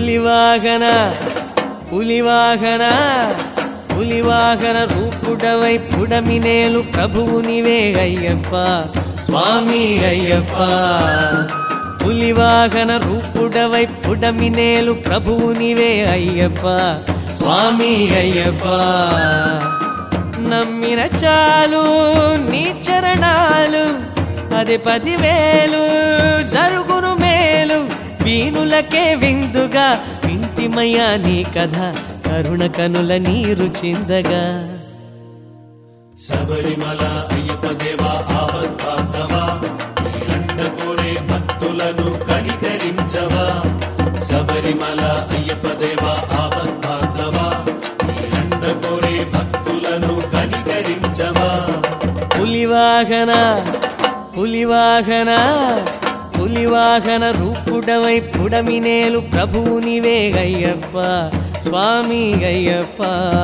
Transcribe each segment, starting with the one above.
పులివాహన పులివాహన పులివాహన రూపుడవై పుడమినేలు ప్రభువు నీవే అయ్యప్ప స్వామి అయ్యప్ప పులివాహన రూపుడవై పుడమినేలు ప్రభువు నీవే అయ్యప్ప స్వామి అయ్యప్ప నమ్మిన చాలు నీ చరణాలు అది పదివేలు జరుగును మేలు వీణులకే విందుగా వింటిమయ్యా నీ కథ కరుణ కనుల నీరు చిందగా శబరిమల అయ్యప్ప దేవా ఆపద్బాంధవా నీ అండ కోరే భక్తులను కనికరించవా శబరిమల అయ్యప్ప దేవా ఆపద్బాంధవా నీ అండ కోరే భక్తులను కనికరించవా పులివాహన పులివాహన పులివాహన రూపుడవై పుడమినేలు ప్రభువు నీవే అయ్యప్ప స్వామి అయ్యప్ప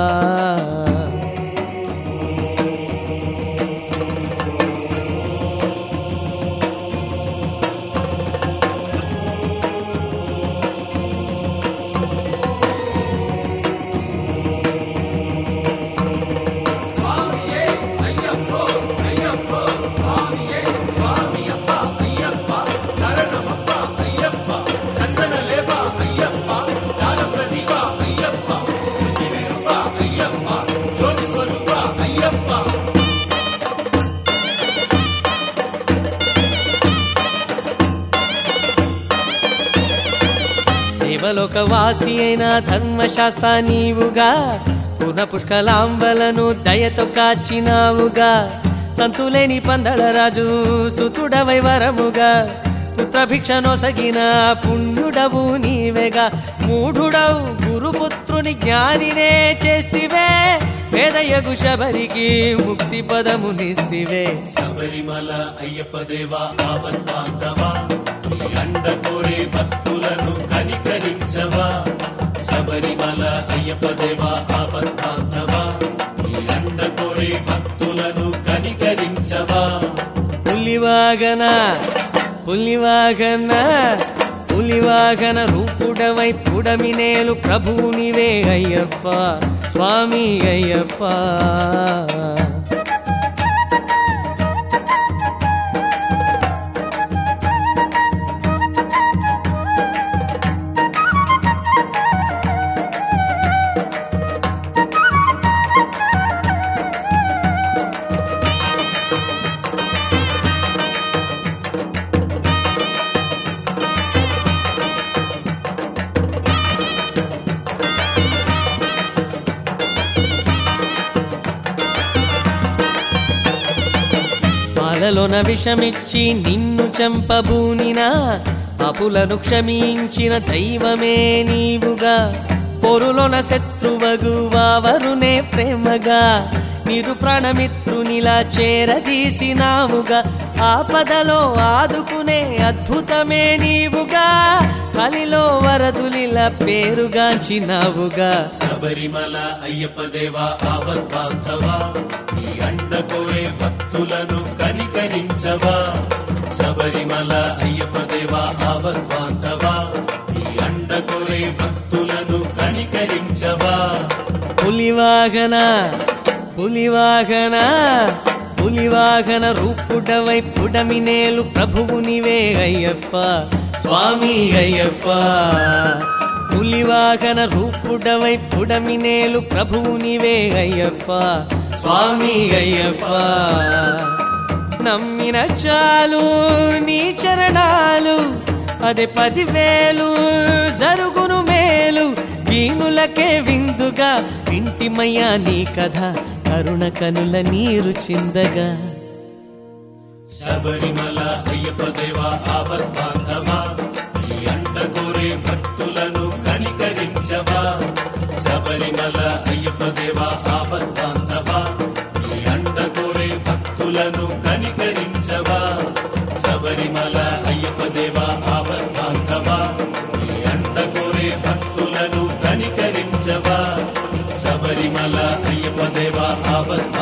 దేవలోక వాసి అయిన ధర్మశాస్త్ర నీవుగా పూర్ణ పుష్కలాంబలను దయతో కాచినావుగా సంతులేని పందళ రాజు సుతుడవై వరముగా పుత్రభిక్షనొసగిన పుణ్యుడవు నీవేగా మూఢుడవు గురుపుత్రుని జ్ఞానినే చేస్తివే వేదయగు శబరికి ముక్తి పదమునిస్తివే శబరిమల అయ్యప్ప దేవా ఆపద్బాంధవా నీ అండ కోరే భక్తులను కనికరించవా శబరిమల అయ్యప్ప దేవా ఆపద్బాంధవా నీ అండ కోరే భక్తులను కనికరించవా పులివాగన పులివాగన పులివాగన రూపుడవై పుడమినేలు ప్రభువు నీవే అయ్యప్ప స్వామి అయ్యప్ప పాలలోన విషమిచ్చి నిన్ను చంపబూనినా పాపులను క్షమించిన దైవమే నీవుగా పొరులోన శత్రువగు వావరునే ప్రేమగా నిరు ప్రాణమిత్రునిలా చేరదీసినావుగా ఆపదలో ఆదుకునే అద్భుతమే నీవుగా కలిలో వరదులిలా పేరుగాంచినావుగా శబరిమల అయ్యప్ప దేవా ఆపద్బాంధవా నీ అండ కోరే భక్తులను కనికరించవా శబరిమల అయ్యప్ప దేవా ఆపద్బాంధవా నీ అండ కోరే భక్తులను కనికరించవా పులివాహన పులివాహన పులివాహన రూపుడవై పుడమినేలు ప్రభువు నీవే అయ్యప్ప స్వామి అయ్యప్ప పులివాహన రూపుడవై పుడమినేలు ప్రభువు నీవే అయ్యప్ప స్వామి అయ్యప్ప నమ్మిన చాలు నీ చరణాలు అదే పదివేలు జరుగును మేలు వీణులకే విందుగా వింటిమయ్యా నీ కథ కరుణ కనుల నీరు చిందగా శబరిమల అయ్యప్ప దేవా ఆపద్బాంధవా నీ అండ కోరే భక్తులను కనికరించవా శబరిమల అయ్యప్ప దేవా ఆపద్బాంధవా నీ అండ కోరే భక్తులను కనికరించవా శబరిమల అయ్యప్ప దేవా ఆపద్బాంధవా నీ అండ కోరే భక్తులను కనికరించవా శబరిమల అయ్యప్ప దేవా ఆపద్బాంధవా